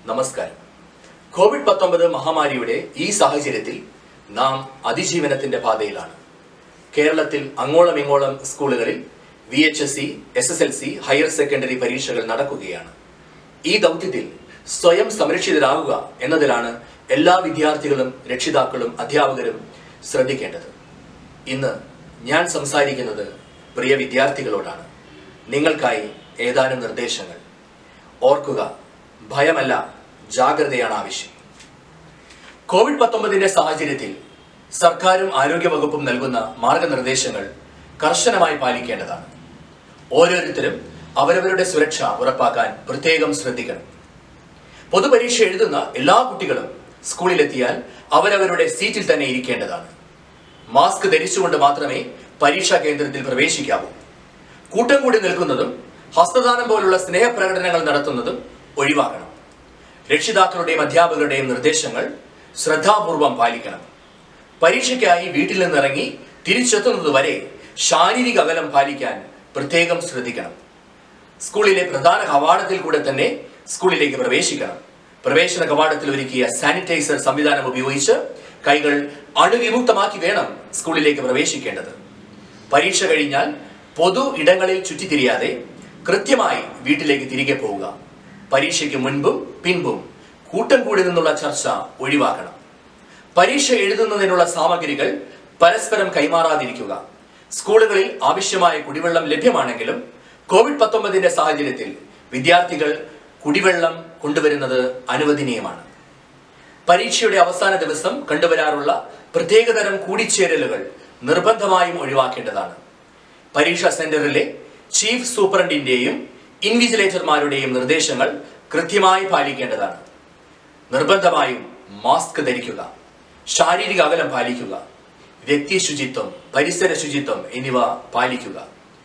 നമസ്കാരം കോവിഡ് പത്തൊമ്പത് മഹാമാരിയുടെ ഈ സാഹചര്യത്തിൽ നാം അതിജീവനത്തിന്റെ പാതയിലാണ് കേരളത്തിൽ അങ്ങോളം ഇങ്ങോളം സ്കൂളുകളിൽ V H S C S S L C higher secondary പരീക്ഷകൾ നടക്കുകയാണ് ഈ ദൗത്യത്തിൽ സ്വയം സംരക്ഷിതരാകുക എന്നതിലാണ് എല്ലാ വിദ്യാർത്ഥികളും രക്ഷിതാക്കളും അധ്യാപകരും ശ്രദ്ധിക്കേണ്ടത് ഇന്ന് ഞാൻ സംസാരിക്കുന്നത് പ്രിയ വിദ്യാർത്ഥികളോടാണ് നിങ്ങൾക്കായി ഏതാനും നിർദ്ദേശങ്ങൾ ഓർക്കുക ഭയമല്ല ജാഗ്രതയാണ് ആവശ്യം കോവിഡ് പത്തൊമ്പതിന്റെ സാഹചര്യത്തിൽ സർക്കാരും ആരോഗ്യവകുപ്പും നൽകുന്ന മാർഗനിർദ്ദേശങ്ങൾ കർശനമായി പാലിക്കേണ്ടതാണ് ഓരോരുത്തരും അവരവരുടെ സുരക്ഷ ഉറപ്പാക്കാൻ പ്രത്യേകം ശ്രദ്ധിക്കണം പൊതുപരീക്ഷ എഴുതുന്ന എല്ലാ കുട്ടികളും സ്കൂളിലെത്തിയാൽ അവരവരുടെ സീറ്റിൽ തന്നെ ഇരിക്കേണ്ടതാണ് മാസ്ക് ധരിച്ചുകൊണ്ട് മാത്രമേ പരീക്ഷാ കേന്ദ്രത്തിൽ പ്രവേശിക്കാവൂ കൂട്ടം കൂടി നിൽക്കുന്നതും ഹസ്തദാനം പോലുള്ള സ്നേഹപ്രകടനങ്ങൾ നടത്തുന്നതും ഒഴിവാക്കണം രക്ഷിതാക്കളുടെയും അധ്യാപകരുടെയും നിർദ്ദേശങ്ങൾ ശ്രദ്ധാപൂർവം പാലിക്കണം പരീക്ഷയ്ക്കായി വീട്ടിൽ നിന്നിറങ്ങി തിരിച്ചെത്തുന്നത് വരെ ശാരീരിക അകലം പാലിക്കാൻ പ്രത്യേകം ശ്രദ്ധിക്കണം സ്കൂളിലെ പ്രധാന കവാടത്തിൽ കൂടെ തന്നെ സ്കൂളിലേക്ക് പ്രവേശിക്കണം പ്രവേശന കവാടത്തിൽ ഒരുക്കിയ സാനിറ്റൈസർ സംവിധാനം ഉപയോഗിച്ച് കൈകൾ അണുവിമുക്തമാക്കി വേണം സ്കൂളിലേക്ക് പ്രവേശിക്കേണ്ടത് പരീക്ഷ കഴിഞ്ഞാൽ പൊതു ഇടങ്ങളിൽ ചുറ്റിത്തിരിയാതെ കൃത്യമായി വീട്ടിലേക്ക് തിരികെ പോവുക പരീക്ഷയ്ക്ക് മുൻപും പിൻപും കൂട്ടം കൂടി നിന്നുള്ള ചർച്ച ഒഴിവാക്കണം പരീക്ഷ എഴുതുന്നതിനുള്ള സാമഗ്രികൾ പരസ്പരം കൈമാറാതിരിക്കുക സ്കൂളുകളിൽ ആവശ്യമായ കുടിവെള്ളം ലഭ്യമാണെങ്കിലും കോവിഡ് പത്തൊമ്പതിന്റെ സാഹചര്യത്തിൽ വിദ്യാർത്ഥികൾ കുടിവെള്ളം കൊണ്ടുവരുന്നത് അനുവദനീയമാണ് പരീക്ഷയുടെ അവസാന ദിവസം കണ്ടുവരാറുള്ള പ്രത്യേകതരം കൂടിച്ചേരലുകൾ നിർബന്ധമായും ഒഴിവാക്കേണ്ടതാണ് പരീക്ഷാ സെന്ററിലെ ചീഫ് സൂപ്രണ്ടിന്റെയും ഇൻവിജിലേറ്റർമാരുടെയും നിർദ്ദേശങ്ങൾ കൃത്യമായി പാലിക്കേണ്ടതാണ് നിർബന്ധമായും മാസ്ക് ധരിക്കുക ശാരീരിക അകലം പാലിക്കുക വ്യക്തി ശുചിത്വം പരിസര ശുചിത്വം എന്നിവ പാലിക്കുക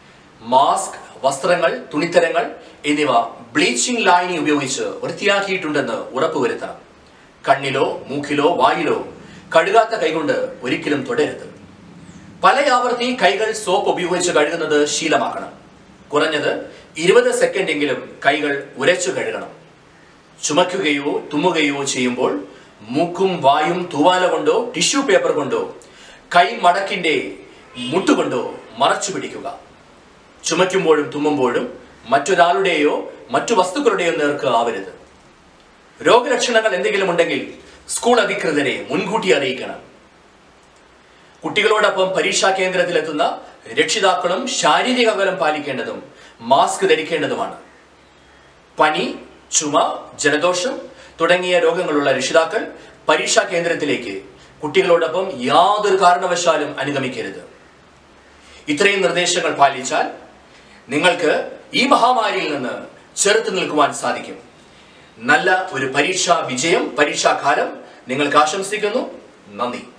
മാസ്ക് വസ്ത്രങ്ങൾ തുണിത്തരങ്ങൾ എന്നിവ ബ്ലീച്ചിങ് ലായനി ഉപയോഗിച്ച് വൃത്തിയാക്കിയിട്ടുണ്ടെന്ന് ഉറപ്പുവരുത്തണം കണ്ണിലോ മൂക്കിലോ വായിലോ കഴുകാത്ത കൈകൊണ്ട് ഒരിക്കലും തുടരുത് പല ആവർത്തി കൈകൾ സോപ്പ് ഉപയോഗിച്ച് കഴുകുന്നത് ശീലമാക്കണം കുറഞ്ഞത് ഇരുപത് സെക്കൻഡ് എങ്കിലും കൈകൾ ഉരച്ചു കഴുകണം ചുമക്കുകയോ തുമ്മുകയോ ചെയ്യുമ്പോൾ മൂക്കും വായും തൂവാല കൊണ്ടോ ടിഷ്യൂ പേപ്പർ കൊണ്ടോ കൈ മടക്കിന്റെ മുട്ടുകൊണ്ടോ മറച്ചു പിടിക്കുക ചുമയ്ക്കുമ്പോഴും തുമ്മുമ്പോഴും മറ്റൊരാളുടെയോ മറ്റു വസ്തുക്കളുടെയോ നേർക്ക് ആവരുത് രോഗലക്ഷണങ്ങൾ എന്തെങ്കിലും ഉണ്ടെങ്കിൽ സ്കൂൾ അധികൃതരെ മുൻകൂട്ടി അറിയിക്കണം കുട്ടികളോടൊപ്പം പരീക്ഷാ കേന്ദ്രത്തിലെത്തുന്ന രക്ഷിതാക്കളും ശാരീരിക അകലം പാലിക്കേണ്ടതും മാസ്ക് ധരിക്കേണ്ടതുമാണ് പനി ചുമ ജലദോഷം തുടങ്ങിയ രോഗങ്ങളുള്ള രക്ഷിതാക്കൾ പരീക്ഷാ കേന്ദ്രത്തിലേക്ക് കുട്ടികളോടൊപ്പം യാതൊരു കാരണവശാലും അനുഗമിക്കരുത് ഇത്രയും നിർദ്ദേശങ്ങൾ പാലിച്ചാൽ നിങ്ങൾക്ക് ഈ മഹാമാരിയിൽ നിന്ന് ചെറുത്തു നിൽക്കുവാൻ സാധിക്കും നല്ല ഒരു പരീക്ഷാ വിജയം പരീക്ഷാകാലം നിങ്ങൾക്ക് ആശംസിക്കുന്നു നന്ദി